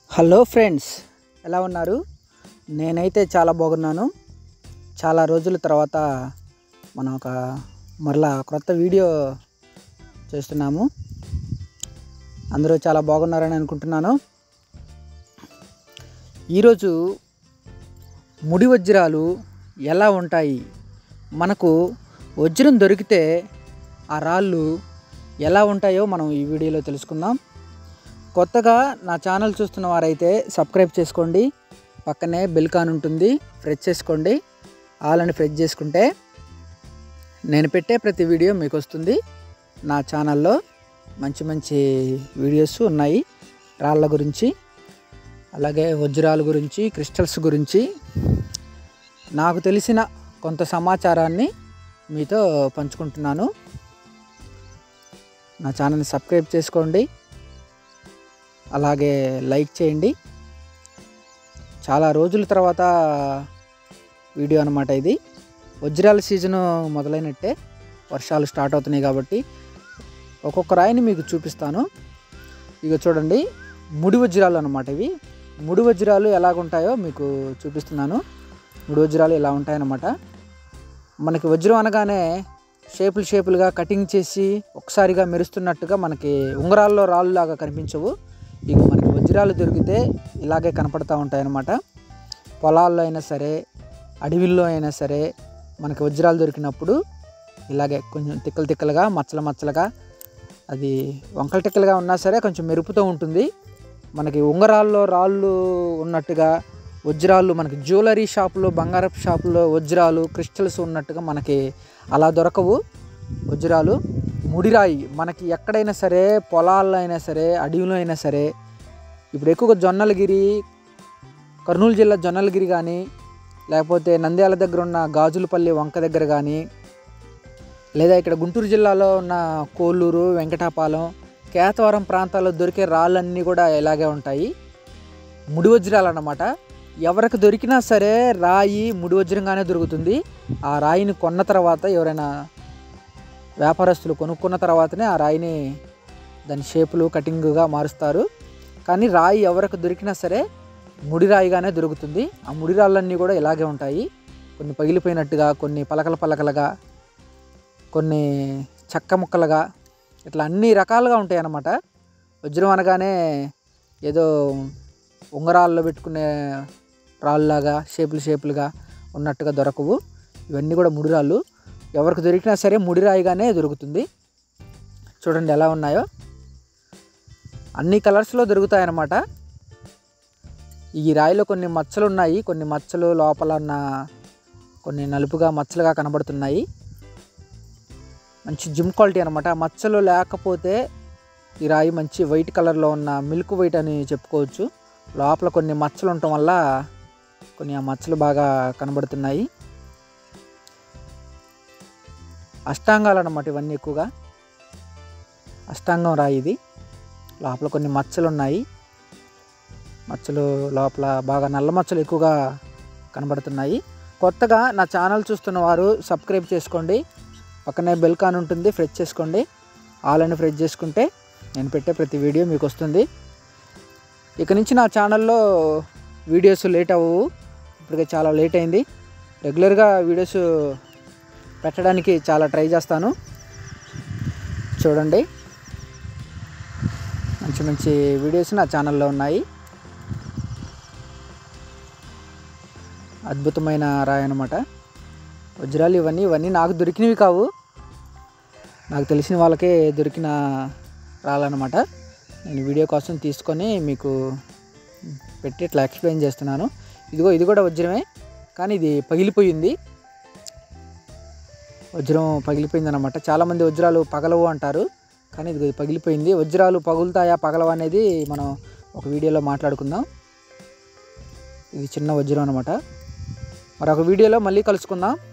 hello friends ఎలా ఉన్నారు నేనైతే చాలా బాగున్నాను చాలా రోజుల తర్వాత మనం ఒక మరలా క్రొత్త వీడియో చేస్తున్నాము అందరూ చాలా బాగున్నారని అనుకుంటున్నాను ఈరోజు ముడి వజ్రాలు ఎలా ఉంటాయి మనకు వజ్రం దొరికితే ఆ రాళ్ళు ఎలా ఉంటాయో మనం ఈ వీడియోలో తెలుసుకుందాం కొత్తగా నా ఛానల్ చూస్తున్న వారైతే సబ్స్క్రైబ్ చేసుకోండి పక్కనే బెల్ కాన్ ఉంటుంది ప్రెస్ చేసుకోండి ఆల్ అని ప్రెస్ చేసుకుంటే నేను పెట్టే ప్రతి వీడియో మీకు వస్తుంది నా ఛానల్లో మంచి మంచి వీడియోస్ ఉన్నాయి రాళ్ళ గురించి అలాగే వజ్రాల గురించి క్రిస్టల్స్ గురించి నాకు తెలిసిన కొంత సమాచారాన్ని మీతో పంచుకుంటున్నాను నా ఛానల్ని సబ్స్క్రైబ్ చేసుకోండి అలాగే లైక్ చేయండి చాలా రోజుల తర్వాత వీడియో అనమాట ఇది వజ్రాల సీజను మొదలైనట్టే వర్షాలు స్టార్ట్ అవుతున్నాయి కాబట్టి ఒక్కొక్క రాయిని మీకు చూపిస్తాను ఇక చూడండి ముడి వజ్రాలు అనమాట ఇవి ముడి వజ్రాలు ఎలాగుంటాయో మీకు చూపిస్తున్నాను ముడి వజ్రాలు ఇలా ఉంటాయన్నమాట మనకి వజ్రం అనగానే షేపులు షేపులుగా కటింగ్ చేసి ఒకసారిగా మెరుస్తున్నట్టుగా మనకి ఉంగరాల్లో రాళ్ళు లాగా కనిపించవు ఇక మనకి వజ్రాలు దొరికితే ఇలాగే కనపడతా ఉంటాయి అన్నమాట పొలాల్లో అయినా సరే అడవిల్లో అయినా సరే మనకి వజ్రాలు దొరికినప్పుడు ఇలాగే కొంచెం తిక్కలు తిక్కలుగా మచ్చలు మచ్చలుగా అది వంకల తిక్కలుగా ఉన్నా సరే కొంచెం మెరుపుతూ ఉంటుంది మనకి ఉంగరాల్లో రాళ్ళు ఉన్నట్టుగా వజ్రాలు మనకి జ్యువెలరీ షాపులో బంగారపు షాపులో వజ్రాలు క్రిస్టల్స్ ఉన్నట్టుగా మనకి అలా దొరకవు వజ్రాలు ముడిరాయి మనకి ఎక్కడైనా సరే పొలాల్లో అయినా సరే అడవిలో అయినా సరే ఇప్పుడు ఎక్కువగా జొన్నలగిరి కర్నూలు జిల్లా జొన్నలగిరి కానీ లేకపోతే నంద్యాల దగ్గర ఉన్న గాజులపల్లి వంక దగ్గర కానీ లేదా ఇక్కడ గుంటూరు జిల్లాలో ఉన్న కోల్లూరు వెంకటాపాలెం కేతవరం ప్రాంతాల్లో దొరికే రాళ్ళన్నీ కూడా ఇలాగే ఉంటాయి ముడి వజ్రాలు అన్నమాట ఎవరికి దొరికినా సరే రాయి ముడి వజ్రంగానే దొరుకుతుంది ఆ రాయిని కొన్న తర్వాత ఎవరైనా వ్యాపారస్తులు కొనుక్కున్న తర్వాతనే ఆ రాయిని దాని షేపులు కటింగ్గా మారుస్తారు కానీ రాయి ఎవరికి దొరికినా సరే ముడి రాయిగానే దొరుకుతుంది ఆ ముడి రాళ్ళన్నీ కూడా ఇలాగే ఉంటాయి కొన్ని పగిలిపోయినట్టుగా కొన్ని పలకల పలకలుగా కొన్ని చెక్క ముక్కలుగా ఇట్లా అన్ని రకాలుగా ఉంటాయి అన్నమాట వజ్రం అనగానే ఏదో ఉంగరాల్లో పెట్టుకునే రాళ్ళలాగా షేపులు షేపులుగా ఉన్నట్టుగా దొరకవు ఇవన్నీ కూడా ముడిరాళ్ళు ఎవరికి దొరికినా సరే ముడిరాయిగానే దొరుకుతుంది చూడండి ఎలా ఉన్నాయో అన్ని కలర్స్లో దొరుకుతాయన్నమాట ఈ రాయిలో కొన్ని మచ్చలు ఉన్నాయి కొన్ని మచ్చలు లోపల ఉన్న కొన్ని నలుపుగా మచ్చలుగా కనబడుతున్నాయి మంచి జిమ్ క్వాలిటీ అనమాట మచ్చలు లేకపోతే ఈ రాయి మంచి వైట్ కలర్లో ఉన్న మిల్క్ వైట్ అని చెప్పుకోవచ్చు లోపల కొన్ని మచ్చలు ఉండటం వల్ల కొన్ని ఆ మచ్చలు బాగా కనబడుతున్నాయి అష్టాంగాలు అన్నమాట ఇవన్నీ ఎక్కువగా అష్టాంగం రాయి ఇది లోపల కొన్ని మచ్చలు ఉన్నాయి మచ్చలు లోపల బాగా నల్ల మచ్చలు ఎక్కువగా కనబడుతున్నాయి కొత్తగా నా ఛానల్ చూస్తున్న వారు సబ్స్క్రైబ్ చేసుకోండి పక్కనే బెల్ కాన్ ఉంటుంది ఫ్రెష్ చేసుకోండి ఆల్ అని ఫ్రెష్ చేసుకుంటే నేను పెట్టే ప్రతి వీడియో మీకు వస్తుంది ఇక నుంచి నా ఛానల్లో వీడియోస్ లేట్ అవ్వవు ఇప్పటికే చాలా లేట్ అయింది రెగ్యులర్గా వీడియోస్ పెట్టడానికి చాలా ట్రై చేస్తాను చూడండి మంచి మంచి వీడియోస్ నా ఛానల్లో ఉన్నాయి అద్భుతమైన రాయి అనమాట వజ్రాలు ఇవన్నీ ఇవన్నీ నాకు దొరికినవి కావు నాకు తెలిసిన వాళ్ళకే దొరికిన రాళ్ళనమాట నేను వీడియో కోసం తీసుకొని మీకు పెట్టి ఇట్లా ఎక్స్ప్లెయిన్ చేస్తున్నాను ఇదిగో ఇది కూడా వజ్రమే కానీ ఇది పగిలిపోయింది వజ్రం పగిలిపోయింది అనమాట చాలామంది వజ్రాలు పగలవు అంటారు కానీ ఇది పగిలిపోయింది వజ్రాలు పగులుతాయా పగలవా అనేది మనం ఒక వీడియోలో మాట్లాడుకుందాం ఇది చిన్న వజ్రం అనమాట మరొక వీడియోలో మళ్ళీ కలుసుకుందాం